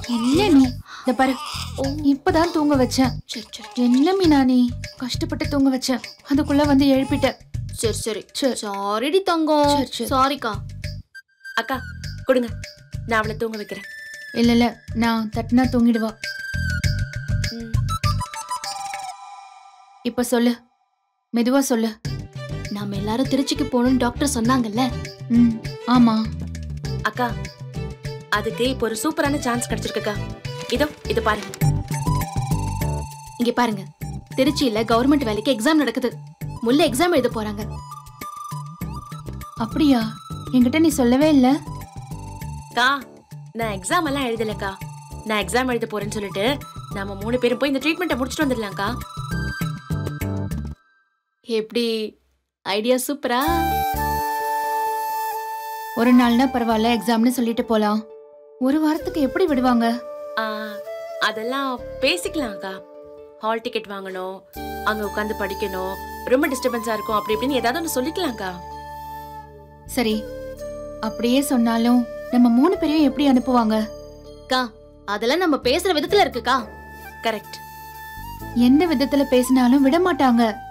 இல்ல நீ இந்த பாரு இப்பதான் தூங்க வச்சேன் சரி சரி என்ன மீனா நீ கஷ்டப்பட்டு தூங்க வச்சேன் அதுக்குள்ள வந்து எழுப்பிட்ட சரி சரி சரி. சாரிடி தங்கம் சரி, சரி. சாரிக்கா அக்கா கொடுங்க நான் அவளை தூங்க வைக்கிறேன் இல்ல இல்ல நான் தட்டினா தூங்கிடுவா ம். இப்ப சொல்லு மெதுவா சொல்லு நாம எல்லாரும் திருச்சிக்கு போகணும்னு டாக்டர் சொன்னாங்கல்ல ம் ஆமா அக்கா அதுக்கு இப்போ ஒரு சூப்பரான சான்ஸ் கிடைச்சிருக்குக்கா இதோ இது பாருங்க இங்க பாருங்க திருச்சியில கவர்மெண்ட் வேலைக்கு எக்ஸாம் நடக்குது முல்ல எக்ஸாம் எழுத போறாங்க அப்படியா என்கிட்ட நீ சொல்லவே இல்ல அக்கா நான் எக்ஸாம் எல்லாம் எழுதலக்கா நான் எக்ஸாம் எழுத போறேன்னு சொல்லிட்டு நம்ம மூணு பேரும் போய் இந்த ட்ரீட்மெண்ட்டை முடிச்சுட்டு வந்துடலாம்க்கா எப்படி ஐடியா சூப்பரா ஒரு நாள்னா பரவாயில்ல எக்ஸாம்னு சொல்லிட்டு போலாம் ஒரு வாரத்துக்கு எப்படி விடுவாங்க ஆ, அதெல்லாம் பேசிக்கலாம்க்கா ஹால் டிக்கெட் வாங்கணும் அங்க உட்காந்து படிக்கணும் ரொம்ப டிஸ்டர்பன்ஸா இருக்கும் அப்படி இப்படின்னு ஏதாவது ஒன்று சொல்லிக்கலாம்க்கா சரி அப்படியே சொன்னாலும் நம்ம மூணு பேரையும் எப்படி அனுப்புவாங்க அக்கா அதெல்லாம் நம்ம பேசுற விதத்துல இருக்குக்கா கரெக்ட் எந்த விதத்துல பேசினாலும் விட மாட்டாங்க